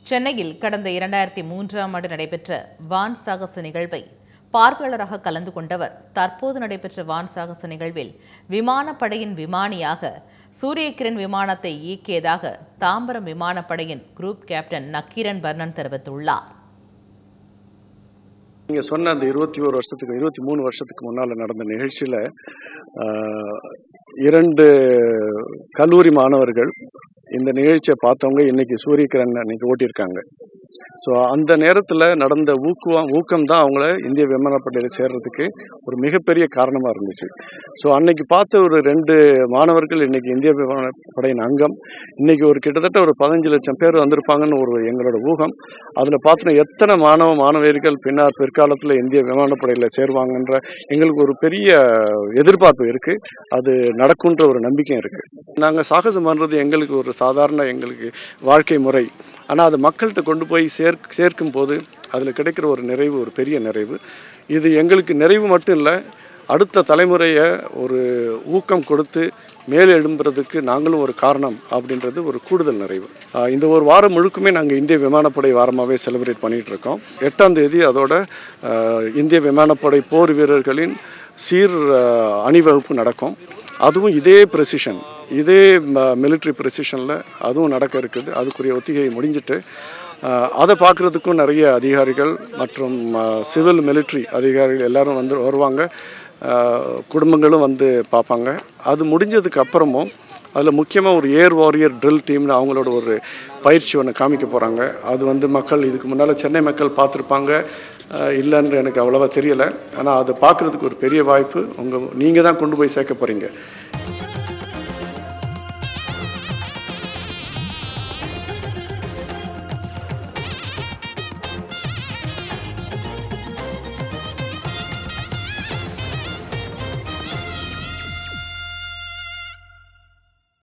சென்னையில் கடந்த இரண்டாயிரத்தி மூன்றாம் ஆண்டு நடைபெற்ற வான் சாகச நிகழ்வை பார்வையாளராக கலந்து கொண்டவர் தற்போது நடைபெற்ற வான் சாகச நிகழ்வில் விமானப்படையின் விமானியாக சூரியகிரண் விமானத்தை இயக்கியதாக தாம்பரம் விமானப்படையின் குரூப் கேப்டன் நக்கீரன் பர்ணன் தெரிவித்துள்ளார் நீங்கள் சொன்ன அந்த இருபத்தி ஒரு வருஷத்துக்கு இருபத்தி மூணு வருஷத்துக்கு முன்னால் நடந்த நிகழ்ச்சியில் இரண்டு கல்லூரி மாணவர்கள் இந்த நிகழ்ச்சியை பார்த்தவங்க இன்னைக்கு சூரியகிரண் அன்னைக்கு ஓட்டியிருக்காங்க ஸோ அந்த நேரத்தில் நடந்த ஊக்குவம் ஊக்கம் தான் அவங்கள இந்திய விமானப்படையில் சேர்றதுக்கு ஒரு மிகப்பெரிய காரணமாக இருந்துச்சு ஸோ அன்னைக்கு பார்த்த ஒரு ரெண்டு மாணவர்கள் இன்னைக்கு இந்திய விமானப்படையின் அங்கம் இன்னைக்கு ஒரு கிட்டத்தட்ட ஒரு பதினஞ்சு லட்சம் பேர் வந்திருப்பாங்கன்னு ஒரு எங்களோட ஊகம் அதில் பார்த்தோன்னா எத்தனை மாணவ மாணவியர்கள் பின்னார் பிற்காலத்தில் இந்திய விமானப்படையில் சேருவாங்கன்ற எங்களுக்கு ஒரு பெரிய எதிர்பார்ப்பு இருக்குது அது நடக்குன்ற ஒரு நம்பிக்கையும் இருக்குது நாங்கள் சாகசம் பண்ணுறது எங்களுக்கு ஒரு சாதாரண எங்களுக்கு வாழ்க்கை முறை ஆனால் அது மக்கள்கிட்ட கொண்டு போய் சேர்க் சேர்க்கும் போது அதில் கிடைக்கிற ஒரு நிறைவு ஒரு பெரிய நிறைவு இது எங்களுக்கு நிறைவு மட்டும் இல்லை அடுத்த தலைமுறையை ஒரு ஊக்கம் கொடுத்து மேலே எழும்புறதுக்கு நாங்களும் ஒரு காரணம் அப்படின்றது ஒரு கூடுதல் நிறைவு ஆஹ் இந்த ஒரு வாரம் முழுக்குமே நாங்கள் இந்திய விமானப்படை வாரமாகவே செலிப்ரேட் பண்ணிகிட்டு இருக்கோம் எட்டாம் தேதி அதோட ஆஹ் இந்திய விமானப்படை போர் வீரர்களின் சீர் ஆஹ் அணிவகுப்பு நடக்கும் அதுவும் இதே ப்ரெசிஷன் இதே மிலிட்ரி ப்ரெசிஷனில் அதுவும் நடக்க இருக்குது அதுக்குரிய ஒத்திகை முடிஞ்சிட்டு ஆஹ் அதை பார்க்குறதுக்கும் நிறைய அதிகாரிகள் மற்றும் சிவில் மிலிட்ரி அதிகாரிகள் எல்லாரும் வந்து வருவாங்க ஆஹ் குடும்பங்களும் வந்து பார்ப்பாங்க அது முடிஞ்சதுக்கு அப்புறமும் அதில் முக்கியமாக ஒரு ஏர் வாரியர் ட்ரில் டீம்னு அவங்களோட ஒரு பயிற்சி ஒன்று காமிக்க போகிறாங்க அது வந்து மக்கள் இதுக்கு முன்னால் சென்னை மக்கள் பார்த்துருப்பாங்க ஆஹ் இல்லைன்னு எனக்கு அவ்வளோவா தெரியலை ஆனால் அதை பார்க்குறதுக்கு ஒரு பெரிய வாய்ப்பு உங்கள் நீங்கள் தான் கொண்டு போய் சேர்க்க போகிறீங்க